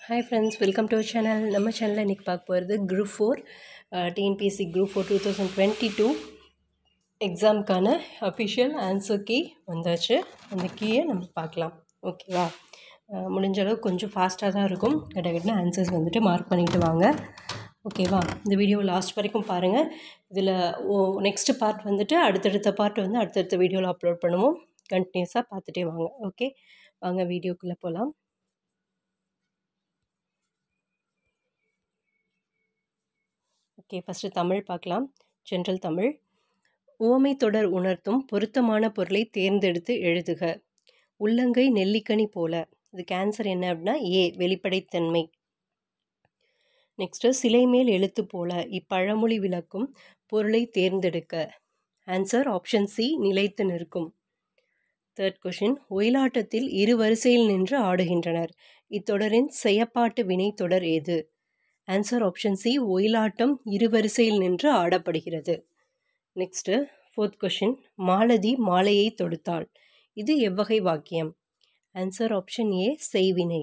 hi friends welcome to channel நம்ம சேனலில் இன்றைக்கி பார்க்க போகிறது group four TNPSC group four two thousand twenty two எக்ஸாமுக்கான அஃபிஷியல் ஆன்சர் கீ வந்தாச்சு அந்த கீயை நம்ம பார்க்கலாம் ஓகேவா அஹ், முடிஞ்ச அளவு கொஞ்சம் ஃபாஸ்ட்டாக தான் இருக்கும் கிட்ட ஆன்சர்ஸ் வந்துட்டு மார்க் பண்ணிட்டு வாங்க ஓகேவா இந்த வீடியோ லாஸ்ட் வரைக்கும் பாருங்கள் இதில் ஓ நெக்ஸ்ட்டு பார்ட் வந்துட்டு அடுத்தடுத்த பார்ட் வந்து அடுத்தடுத்த வீடியோவில் அப்லோட் பண்ணுவோம் கண்டினியூஸாக பார்த்துட்டே வாங்க ஓகே வாங்க வீடியோக்குள்ளே போகலாம் ஓகே ஃபஸ்ட்டு தமிழ் பார்க்கலாம் ஜென்ரல் தமிழ் உவமை தொடர் உணர்த்தும் பொருத்தமான பொருளை தேர்ந்தெடுத்து எழுதுக உள்ளங்கை நெல்லிக்கனி போல இதுக்கு ஆன்சர் என்ன அப்படின்னா ஏ வெளிப்படைத்தன்மை நெக்ஸ்ட்டு சிலை மேல் எழுத்து போல இப்பழமொழி விளக்கும் பொருளை தேர்ந்தெடுக்க ஆன்சர் ஆப்ஷன் சி நிலைத்து நிற்கும் தேர்ட் கொஷின் ஒயிலாட்டத்தில் இரு வரிசையில் நின்று ஆடுகின்றனர் இத்தொடரின் செயப்பாட்டு வினை தொடர் ஏது ஆன்சர் ஆப்ஷன் சி ஒயிலாட்டம் இரு வரிசையில் நின்று ஆடப்படுகிறது நெக்ஸ்ட்டு ஃபோர்த் கொஷின் மாலதி மாலையை தொடுத்தாள் இது எவ்வகை வாக்கியம் ஆன்சர் ஆப்ஷன் ஏ செய்வினை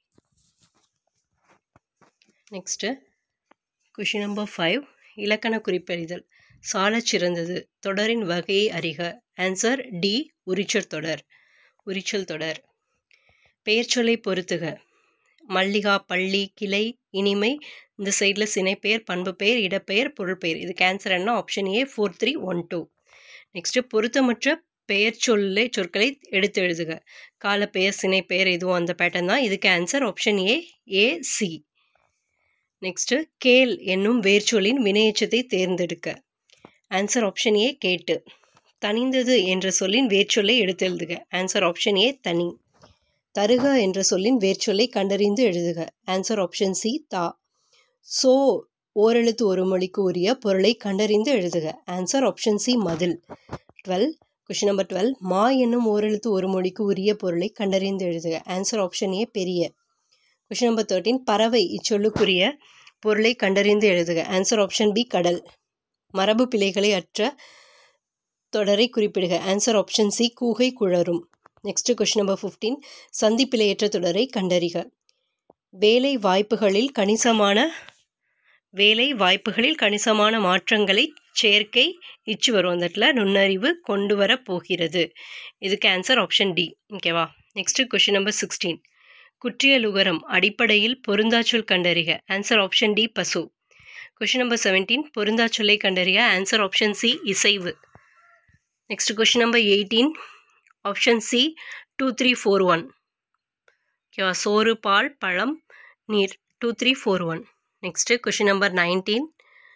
நெக்ஸ்ட்டு கொஷின் நம்பர் ஃபைவ் இலக்கண குறிப்பறிதல் சாலச் சிறந்தது தொடரின் வகையை அறிக ஆன்சர் டி உரிச்சல் தொடர் உரிச்சல் தொடர் பெயர்ச்சொல்லை பொறுத்துக மல்லிகா பள்ளி கிளை இனிமை இந்த சைடில் சினைப்பெயர் பண்பு பெயர் இடப்பெயர் பொருள் பெயர் இதுக்கு ஆன்சர் என்ன option A four three one two next பொருத்தமற்ற பெயர் சொல்லை சொற்களை எடுத்து எழுதுக காலப்பெயர் சினைப்பெயர் இதுவும் அந்த பேட்டர்ன் தான் இதுக்கு answer option A A C next கேள் என்னும் வேர்ச்சொல்லின் வினையெச்சத்தை தேர்ந்தெடுக்க ஆன்சர் ஆப்ஷன் ஏ கேட்டு தனிந்தது என்ற சொல்லின் வேர்ச்சொல்லை எடுத்து எழுதுக ஆன்சர் ஆப்ஷன் ஏ தனி தருக என்ற சொல்லின் வேர்ச்சொல்லை கண்டறிந்து எழுதுக ஆன்சர் ஆப்ஷன் சி தா சோ ஓரெழுத்து ஒரு மொழிக்கு உரிய பொருளை கண்டறிந்து எழுதுக ஆன்சர் ஆப்ஷன் சி மதில் டுவெல் கொஷின் நம்பர் டுவெல் மா என்னும் ஓரெழுத்து ஒரு மொழிக்கு உரிய பொருளை கண்டறிந்து எழுதுக ஆன்சர் ஆப்ஷன் ஏ பெரிய கொஷின் நம்பர் தேர்ட்டீன் பறவை இச்சொல்லுக்குரிய பொருளை கண்டறிந்து எழுதுக ஆன்சர் ஆப்ஷன் பி கடல் மரபு பிழைகளை அற்ற தொடரை குறிப்பிடுக ஆன்சர் ஆப்ஷன் சி கூகை குழரும் நெக்ஸ்ட் கொஷின் நம்பர் ஃபிஃப்டீன் சந்தி பிழையற்ற தொடரை கண்டறிக வேலை வாய்ப்புகளில் கணிசமான வேலை வாய்ப்புகளில் கணிசமான மாற்றங்களை செயற்கை இச்சு வரும் அந்த இடத்துல நுண்ணறிவு கொண்டு வர போகிறது இதுக்கு ஆன்சர் ஆப்ஷன் டி ஓகேவா நெக்ஸ்ட் கொஷின் நம்பர் சிக்ஸ்டீன் குற்றியலுகரம் அடிப்படையில் பொருந்தாச்சொல் கண்டறிக ஆன்சர் ஆப்ஷன் டி பசு கொஷின் நம்பர் செவன்டீன் பொருந்தாச்சொல்லை கண்டறிக ஆன்சர் ஆப்ஷன் சி இசைவு next question number eighteen option C two three four one ஓகேவா சோறு பால் பழம் நீர் two three four one next question number nineteen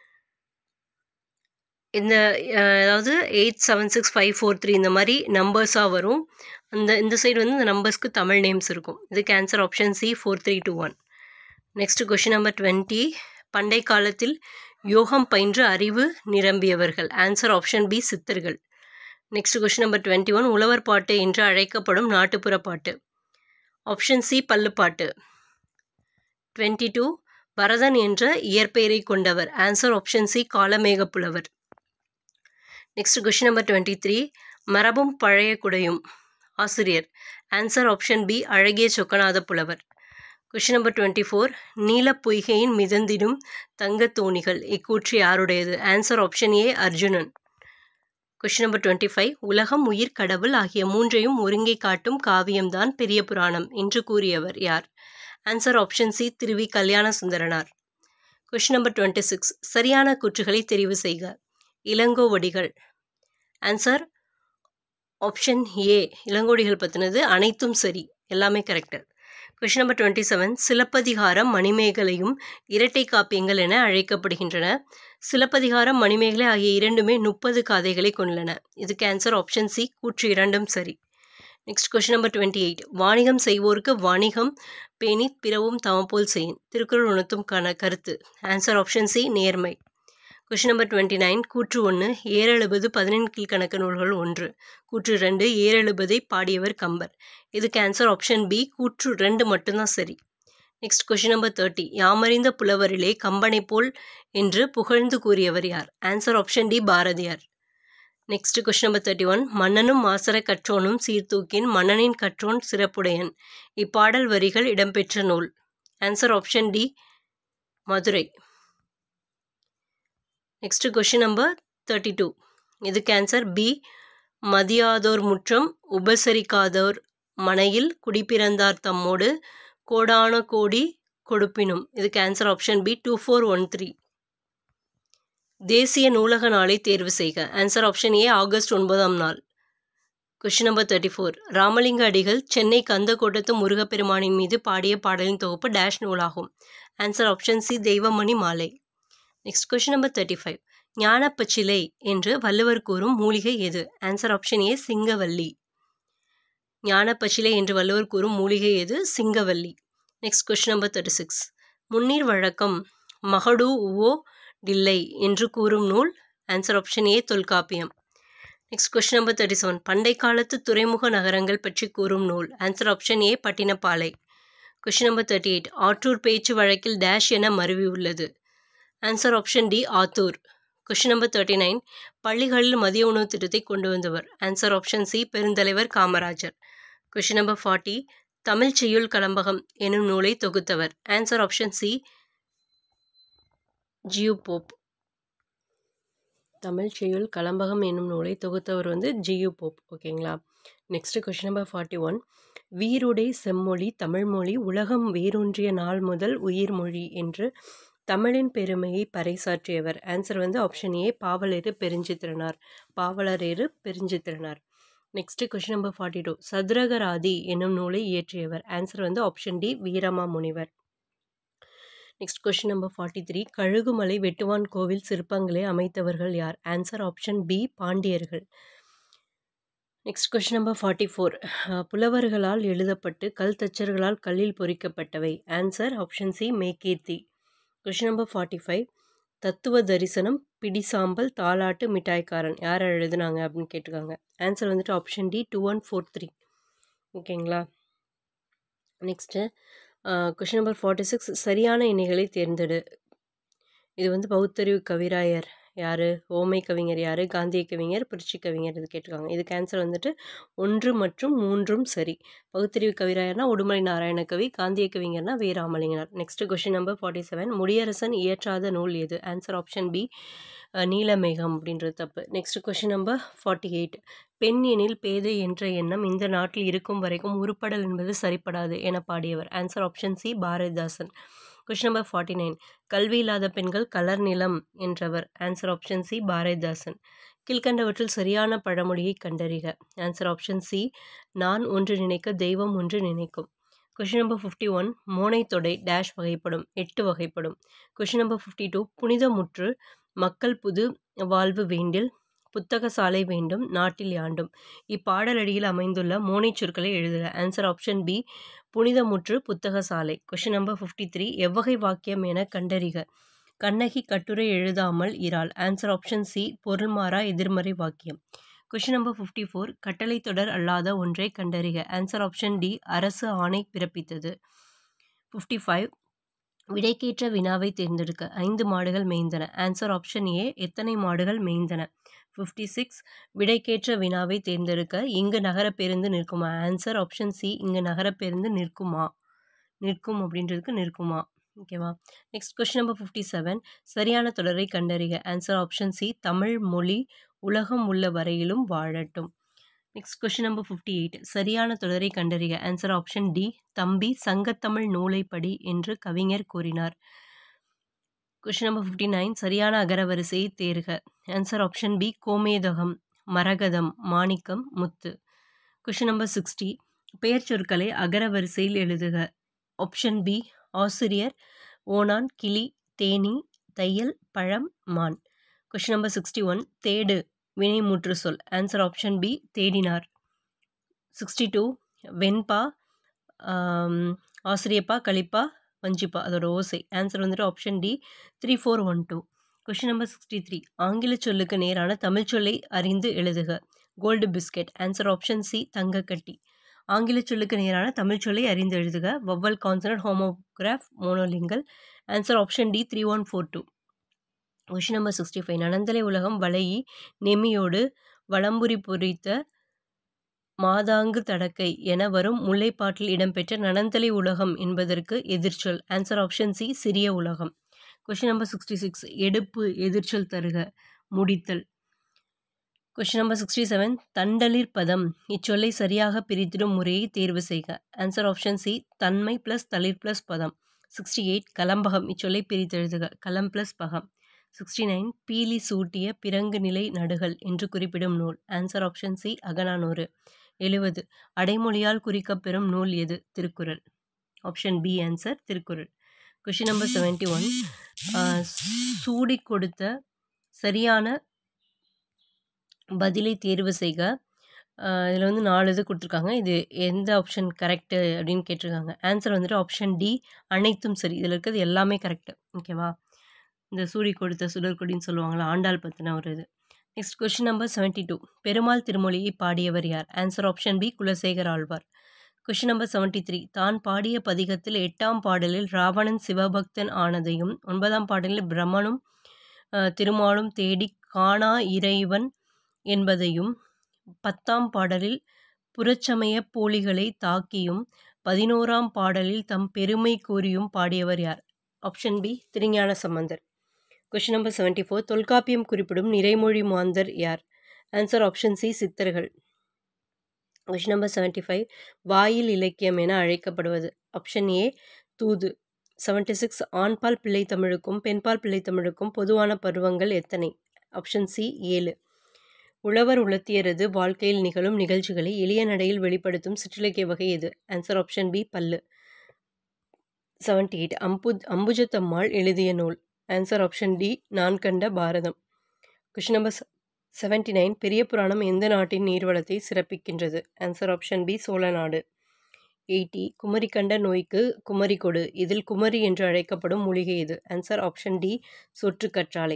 இந்த அஹ், அதாவது eight seven six five four three இந்த மாதிரி நம்பர்ஸாக வரும் அந்த இந்த சைடு வந்து இந்த நம்பர்ஸ்க்கு தமிழ் நேம்ஸ் இருக்கும் இதுக்கு answer option C four three two one next question number twenty பண்டை காலத்தில் யோகம் பயின்று அறிவு நிரம்பியவர்கள் ஆன்சர் ஆப்ஷன் பி சித்தர்கள் next question number twenty one உழவர் பாட்டு என்று அழைக்கப்படும் நாட்டுப்புற பாட்டு ஆப்ஷன் சி பல்லுப்பாட்டு டுவெண்ட்டி டூ வரதன் என்ற இயற்பெயரை கொண்டவர் ஆன்சர் ஆப்ஷன் சி காலமேக புலவர் next question number twenty three மரபும் பழைய குடையும் ஆசிரியர் ஆன்சர் ஆப்ஷன் பி அழகிய சொக்கநாத புலவர் கொஷின் நம்பர் டுவெண்ட்டி ஃபோர் நீலப் பொய்கையின் மிதந்திடும் தங்கத் தோணிகள் இக்கூற்று யாருடையது answer option A Arjunan question number twenty five உலகம் உயிர் கடவுள் ஆகிய மூன்றையும் ஒருங்கே காட்டும் காவியம்தான் பெரிய புராணம் என்று கூறியவர் யார் ஆன்சர் ஆப்ஷன் சி திருவி Kalyanasundaranar question number twenty six சரியான கூற்றுகளை தெரிவு செய்க இளங்கோவடிகள் ஆன்சர் ஆப்ஷன் ஏ இளங்கோடிகள் பற்றினது அனைத்தும் சரி எல்லாமே correct question number twenty seven Silappatikaram மணிமேகலையும் இரட்டை காப்பியங்கள் என அழைக்கப்படுகின்றன சிலப்பதிகாரம் மணிமேகலை ஆகிய இரண்டுமே முப்பது காதைகளை கொண்டுள்ளன இதுக்கு ஆன்சர் ஆப்ஷன் சி கூற்று இரண்டும் சரி next question number twenty eight வாணிகம் செய்வோருக்கு வாணிகம் பேணி பிறவும் தமப்போல் செய்யும் திருக்குறள் உணர்த்தும் கன கருத்து ஆன்சர் ஆப்ஷன் சி நேர்மை கொஷின் நம்பர் டுவெண்ட்டி நைன் கூற்று ஒன்று ஏறெழுபது பதினெண் கீழ்கணக்கு நூல்கள் ஒன்று கூற்று ரெண்டு ஏறெழுபதை பாடியவர் கம்பர் இதுக்கு ஆன்சர் ஆப்ஷன் பி கூற்று ரெண்டு மட்டும்தான் சரி நெக்ஸ்ட் கொஷின் நம்பர் தேர்ட்டி யாமறிந்த புலவரிலே கம்பனை போல் என்று புகழ்ந்து கூறியவர் யார் answer option D Bharathiyar next question number thirty one மன்னனும் மாசர கற்றோனும் சீர்தூக்கின் மன்னனின் கற்றோன் சிறப்புடையன் இப்பாடல் வரிகள் இடம்பெற்ற நூல் answer option D Madurai next question number thirty two இதுக்கு ஆன்சர் பி மதியாதோர் முற்றம் உபசரிக்காதோர் மனையில் குடிப்பிறந்தார் தம்மோடு கோடான கோடி கொடுப்பினும் இதுக்கு answer option B two four one three தேசிய நூலக நாளை தேர்வு செய்க ஆன்சர் ஆப்ஷன் ஏ ஆகஸ்ட் ஒன்பதாம் நாள் question number thirty four Ramalinga Adigal Chennai கந்தக்கோட்டத்து முருகப்பெருமானின் மீது பாடிய பாடலின் தொகுப்பு டேஷ் நூலாகும் answer option C Deivamani Malai next question number thirty five ஞானப்பச்சிலை என்று வள்ளுவர் கூறும் மூலிகை எது ஆன்சர் ஆப்ஷன் ஏ சிங்கவல்லி ஞானப்பச்சிலை என்று வள்ளுவர் கூறும் மூலிகை எது சிங்கவல்லி next question number thirty six முன்னீர் வழக்கம் மகடு உவோ டில்லை என்று கூறும் நூல் answer option A Tolkappiyam next question number thirty seven பண்டை காலத்து துறைமுக நகரங்கள் பற்றி கூறும் நூல் answer option A Pattinappalai question number thirty eight Atrur பேச்சு வழக்கில் டேஷ் என மருவி உள்ளது answer option D Athur question number thirty nine பள்ளிகளில் மதிய உணவு திட்டத்தை கொண்டு வந்தவர் ஆன்சர் ஆப்ஷன் சி பெருந்தலைவர் Kamarajar question number forty Tamil செய்யுள் கலம்பகம் எனும் நூலை தொகுத்தவர் answer option C G U Tamil செய்யுள் கலம்பகம் என்னும் நூலை தொகுத்தவர் வந்து ஜியு போப் ஓகேங்களா next question number forty one வீருடை செம்மொழி தமிழ்மொழி உலகம் வேரூன்றிய நாள் முதல் உயிர்மொழி என்று தமிழின் பெருமையை பறைசாற்றியவர் ஆன்சர் வந்து option A Pavalareru Perunchithiranar Pavalareru Perunchithiranar next question number forty two Sathuragarathi என்னும் நூலை இயற்றியவர் ஆன்சர் வந்து option D Veeramamunivar next question number forty three Kazhugumalai Vettuvan Koil சிற்பங்களை அமைத்தவர்கள் யார் ஆன்சர் ஆப்ஷன் பி பாண்டியர்கள் next question number forty four புலவர்களால் எழுதப்பட்டு கல் தச்சர்களால் கல்லில் பொறிக்கப்பட்டவை ஆன்சர் ஆப்ஷன் சி மேகீர்த்தி கொஷின் நம்பர் ஃபார்ட்டி ஃபைவ் தத்துவ தரிசனம் பிடிசாம்பல் தாலாட்டு மிட்டாய்க்காரன் யார் எழுதுனாங்க அப்படின்னு கேட்டிருக்காங்க ஆன்சர் வந்துட்டு option D two one four three ஓகேங்களா next question number forty six சரியான எண்ணிகளை தேர்ந்தெடு இது வந்து பௌத்தறிவு கவிராயர் யார் ஓமை கவிஞர் யார் காந்திய கவிஞர் புரட்சி கவிஞர் இது கேட்டிருக்காங்க இதுக்கு ஆன்சர் வந்துட்டு ஒன்று மற்றும் மூன்றும் சரி பகுத்தறிவு கவிராயர்னா உடுமலை நாராயண கவி காந்திய கவிஞர்னா V Ramalinganar next question number forty seven Mudiyarasan இயற்றாத நூல் எது ஆன்சர் ஆப்ஷன் பி நீலமேகம் அப்படின்றது தப்பு next question number forty eight பெண் எனில் பேதை என்ற எண்ணம் இந்த நாட்டில் இருக்கும் வரைக்கும் உருப்படல் என்பது சரிப்படாது என பாடியவர் answer option C Bharathidasan question number forty nine கல்வி இல்லாத பெண்கள் கலர் நிலம் என்றவர் ஆன்சர் ஆப்ஷன் சி பாரதிதாசன் கீழ்கண்டவற்றில் சரியான பழமொழியை கண்டறிக ஆன்சர் ஆப்ஷன் சி நான் ஒன்று நினைக்க தெய்வம் ஒன்று நினைக்கும் கொஷின் நம்பர் ஃபிஃப்டி ஒன் மோனை தொடை டேஷ் வகைப்படும் எட்டு வகைப்படும் கொஷின் நம்பர் ஃபிஃப்டி டூ புனிதமுற்று மக்கள் புது வாழ்வு வேண்டில் புத்தக சாலை வேண்டும் நாட்டில் யாண்டும் இப்பாடலடியில் அமைந்துள்ள மோனை சொற்களை எழுதுக ஆன்சர் ஆப்ஷன் பி புனிதமுற்று புத்தக சாலை கொஷின் நம்பர் ஃபிஃப்டி த்ரீ எவ்வகை வாக்கியம் என கண்டறிக கண்ணகி கட்டுரை எழுதாமல் இரால் ஆன்சர் ஆப்ஷன் சி பொருள்மாறா எதிர்மறை வாக்கியம் கொஷின் நம்பர் ஃபிஃப்டி ஃபோர் கட்டளை தொடர் அல்லாத ஒன்றை கண்டறிக ஆன்சர் ஆப்ஷன் டி அரசு ஆணை பிறப்பித்தது ஃபிஃப்டி ஃபைவ் விடைக்கேற்ற வினாவை தேர்ந்தெடுக்க ஐந்து மாடுகள் மேய்ந்தன ஆன்சர் ஆப்ஷன் ஏ எத்தனை மாடுகள் மேய்ந்தன ஃபிஃப்டி சிக்ஸ் விடைக்கேற்ற வினாவை தேர்ந்தெடுக்க இங்கு நகர பேருந்து நிற்குமா ஆன்சர் ஆப்ஷன் சி இங்கு நகர பேருந்து நிற்குமா நிற்கும் அப்படின்றதுக்கு நிற்குமா ஓகேவா next question number fifty seven சரியான தொடரை கண்டறிக ஆன்சர் ஆப்ஷன் சி தமிழ் மொழி உலகம் உள்ள வரையிலும் வாழட்டும் next question number fifty eight சரியான தொடரை கண்டறிக ஆன்சர் ஆப்ஷன் டி தம்பி சங்கத்தமிழ் நூலை படி என்று கவிஞர் கூறினார் கொஷின் நம்பர் ஃபிஃப்டி நைன் சரியான அகரவரிசையை தேர்க ஆன்சர் ஆப்ஷன் பி கோமேதகம் மரகதம் மாணிக்கம் முத்து கொஷின் நம்பர் சிக்ஸ்டி பெயர் சொற்களை அகரவரிசையில் எழுதுக ஆப்ஷன் பி ஆசிரியர் ஓனான் கிளி தேனி தையல் பழம் மான் கொஷின் நம்பர் சிக்ஸ்டி ஒன் தேடு வினைமுற்று சொல் ஆன்சர் ஆப்ஷன் பி தேடினார் சிக்ஸ்டி டூ வெண்பா ஆசிரியப்பா கழிப்பா வஞ்சிப்பா அதோட ஓசை ஆன்சர் வந்துட்டு option D three four one two question number sixty three ஆங்கில சொல்லுக்கு நேரான தமிழ் சொல்லை அறிந்து எழுதுக gold biscuit answer option C தங்கக்கட்டி ஆங்கில சொல்லுக்கு நேரான தமிழ் சொல்லை அறிந்து எழுதுக vowel consonant homograph monolingual answer option D three one four two question number sixty five நனந்தலை உலகம் வளையி நெமியோடு வளம்புரி பொறித்த மாதாங்கு தடக்கை என வரும் முல்லைப்பாட்டில் இடம்பெற்ற நனந்தலை உலகம் என்பதற்கு எதிர்ச்சொல் ஆன்சர் ஆப்ஷன் சி சிறிய உலகம் கொஷின் நம்பர் சிக்ஸ்டி சிக்ஸ் எடுப்பு எதிர்ச்சொல் தருக முடித்தல் கொஷின் நம்பர் சிக்ஸ்டி செவன் தண்டலிர் பதம் இச்சொல்லை சரியாக பிரித்திடும் முறையை தேர்வு செய்க ஆன்சர் ஆப்ஷன் சி தன்மை ப்ளஸ் தளிர் ப்ளஸ் பதம் சிக்ஸ்டி எயிட் கலம்பகம் இச்சொல்லை பிரித்தெழுதுக கலம் ப்ளஸ் பகம் சிக்ஸ்டி நைன் பீலி சூட்டிய பிறங்கு நிலை நடுகள் என்று குறிப்பிடும் நூல் ஆன்சர் ஆப்ஷன் சி அகநானூறு எழுவது அடைமொழியால் குறிக்கப்பெறும் நூல் எது Thirukkural option B answer Thirukkural question number seventy one சூடி கொடுத்த சரியான பதிலை தேர்வு செய்க இதில் வந்து நாலு இது கொடுத்துருக்காங்க இது எந்த ஆப்ஷன் கரெக்டு அப்படின்னு கேட்டிருக்காங்க ஆன்சர் வந்துட்டு ஆப்ஷன் டி அனைத்தும் சரி இதில் இருக்கிறது எல்லாமே கரெக்டு ஓகேவா இந்த சூடி கொடுத்த சுடற்கொடின்னு சொல்லுவாங்களா ஆண்டாள் பற்றின ஒரு இது next question number seventy two பெருமாள் திருமொழியை பாடியவர் யார் answer option B Kulasekar Alwar question number seventy three தான் பாடிய பதிகத்தில் எட்டாம் பாடலில் ராவணன் சிவபக்தன் ஆனதையும் ஒன்பதாம் பாடலில் பிரம்மனும் திருமாலும் தேடி காணா இறைவன் என்பதையும் பத்தாம் பாடலில் புறச்சமய போலிகளை தாக்கியும் பதினோராம் பாடலில் தம் பெருமை கூறியும் பாடியவர் யார் option B Thirugnanasambandar question number seventy four Tolkappiyam குறிப்பிடும் நிறைமொழி மாந்தர் யார் ஆன்சர் ஆப்ஷன் சி சித்தர்கள் கொஷின் நம்பர் செவன்ட்டி ஃபைவ் வாயில் இலக்கியம் என அழைக்கப்படுவது ஆப்ஷன் ஏ தூது செவன்ட்டி சிக்ஸ் ஆண்பால் பிள்ளை தமிழுக்கும் பெண்பால் பிள்ளை தமிழுக்கும் பொதுவான பருவங்கள் எத்தனை ஆப்ஷன் சி ஏழு உழவர் உலர்த்தியரது வாழ்க்கையில் நிகழும் நிகழ்ச்சிகளை எளிய நடையில் வெளிப்படுத்தும் சிற்றிலக்கிய வகை எது ஆன்சர் ஆப்ஷன் பி பல்லு செவன்டி எயிட் அம்பு அம்புஜத்தம்மாள் எழுதிய நூல் ஆன்சர் ஆப்ஷன் டி நான் கண்ட பாரதம் question number seventy nine Periya Puranam எந்த நாட்டின் நீர்வளத்தை சிறப்பிக்கின்றது ஆன்சர் ஆப்ஷன் பி சோழ நாடு எயிட்டி குமரி கண்ட நோய்க்கு குமரி கொடு இதில் குமரி என்று அழைக்கப்படும் மூலிகை இது ஆன்சர் ஆப்ஷன் டி சொற்று கற்றாழை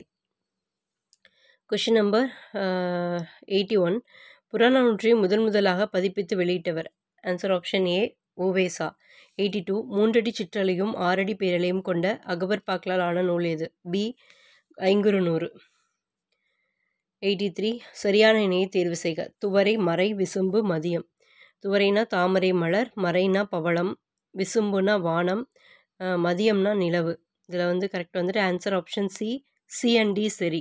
கொஷின் நம்பர் எயிட்டி ஒன் புறநானூற்றை முதன் முதலாக பதிப்பித்து வெளியிட்டவர் ஆன்சர் ஆப்ஷன் ஏ ஓவேசா எயிட்டி டூ மூன்றடி சிற்றலையும் ஆறடி பேரலையும் கொண்ட அகபர் பாக்களால் ஆன நூல் எது பி ஐங்குறு நூறு எயிட்டி த்ரீ சரியான இணையை தேர்வு செய்க துவரை மறை விசும்பு மதியம் துவரைனா தாமரை மலர் மறைனா பவளம் விசும்புனா வானம் மதியம்னா நிலவு இதில் வந்து கரெக்ட் வந்துட்டு answer option C C and D சரி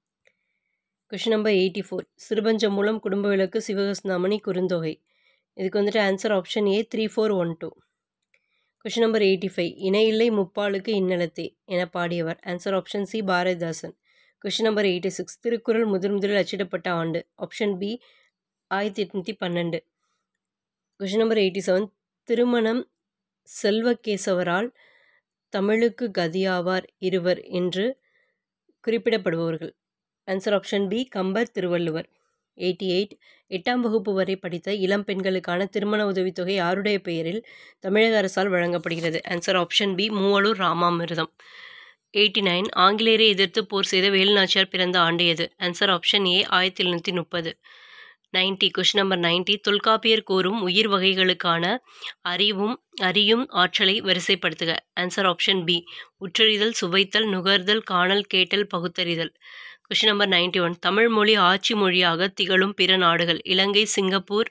கொஷின் நம்பர் எயிட்டி ஃபோர் சிறுபஞ்சம் மூலம் குடும்ப விளக்கு சிவகஸ்நாமணி குறுந்தொகை இதுக்கு வந்துட்டு answer option A three four one two question number eighty five இணையில்லை முப்பாலுக்கு இன்னலத்தே என பாடியவர் answer option C Bharathidasan question number eighty six Thirukkural முதன் முதலில் அச்சிடப்பட்ட ஆண்டு ஆப்ஷன் பி ஆயிரத்தி எட்நூற்றி பன்னெண்டு கொஷின் நம்பர் எயிட்டி செவன் திருமணம் செல்வகேசவரால் தமிழுக்கு கதியாவார் இருவர் என்று குறிப்பிடப்படுபவர்கள் answer option B Kambar Thiruvalluvar eighty eight எட்டாம் வகுப்பு வரை படித்த இளம் பெண்களுக்கான திருமண உதவித்தொகை யாருடைய பெயரில் தமிழக அரசால் வழங்கப்படுகிறது answer option B Moovalur Ramamirtham eighty nine ஆங்கிலேயரை எதிர்த்து போர் செய்த வேலுநாச்சியார் பிறந்த ஆண்டு எது ஆன்சர் ஆப்ஷன் ஏ ஆயிரத்தி எழுநூற்றி முப்பது நைன்டி கொஷின் நம்பர் நைன்டி தொல்காப்பியர் கூறும் உயிர் வகைகளுக்கான அறிவும் அறியும் ஆற்றலை வரிசைப்படுத்துக ஆன்சர் ஆப்ஷன் பி உற்றறிதல் சுவைத்தல் நுகர்தல் காணல் கேட்டல் பகுத்தறிதல் question number ninety one Tamil மொழி ஆட்சி மொழியாக திகழும் பிற நாடுகள் Ilangai Singapore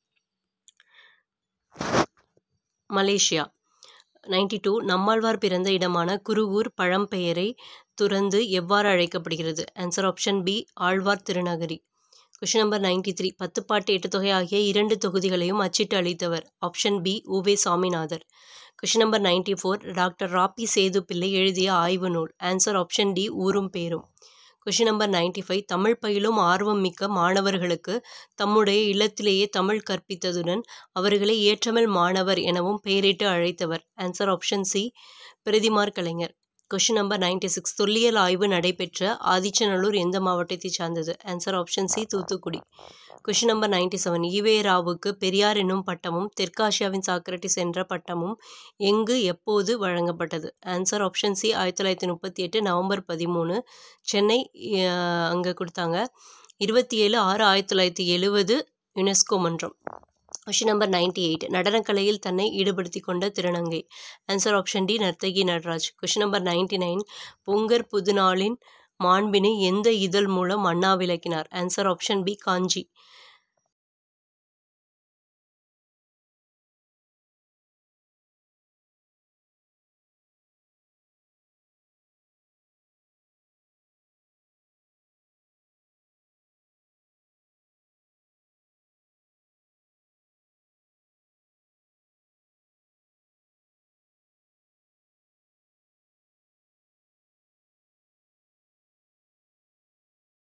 Malaysia ninety two Nammalvar பிறந்த இடமான குருவூர் பழம்பெயரை துறந்து எவ்வாறு அழைக்கப்படுகிறது answer option B Alwar Thirunagari question number ninety three பத்து பாட்டு எட்டு தொகை ஆகிய இரண்டு தொகுதிகளையும் அச்சிட்டு அளித்தவர் option B உவே Saminathar question number ninety four doctor ராப்பி சேது பிள்ளை எழுதிய ஆய்வு நூல் ஆன்சர் ஆப்ஷன் டி ஊரும் பேரும் question number ninety five Tamil பயிலும் ஆர்வம் மிக்க மாணவர்களுக்கு தம்முடைய இல்லத்திலேயே தமிழ் கற்பித்ததுடன் அவர்களை ஏற்றமிழ் மாணவர் எனவும் பெயரிட்டு அழைத்தவர் ஆன்சர் ஆப்ஷன் சி பிரதிமார் கலைஞர் கொஷின் நம்பர் நைன்டி சிக்ஸ் தொல்லியல் ஆய்வு நடைபெற்ற ஆதிச்சநல்லூர் எந்த மாவட்டத்தை சார்ந்தது answer option C Thoothukudi question number ninety seven ஈவே ராவுக்கு பெரியார் என்னும் பட்டமும் தெற்காசியாவின் சாக்ரட்டிஸ் என்ற பட்டமும் எங்கு எப்போது வழங்கப்பட்டது ஆன்சர் ஆப்ஷன் சி ஆயிரத்தி தொள்ளாயிரத்தி முப்பத்தி எட்டு நவம்பர் பதிமூணு சென்னை அங்கே கொடுத்தாங்க இருபத்தி ஏழு ஆறு ஆயிரத்தி தொள்ளாயிரத்தி எழுவது யுனெஸ்கோ மன்றம் கொஷின் நம்பர் நைன்டி எயிட் நடனக்கலையில் தன்னை ஈடுபடுத்தி கொண்ட திருநங்கை answer option D Narthaki Nataraj question number ninety nine பொங்கர் புதுநாளின் மாண்பினை எந்த இதழ் மூலம் அண்ணா விளக்கினார் ஆன்சர் ஆப்ஷன் பி காஞ்சி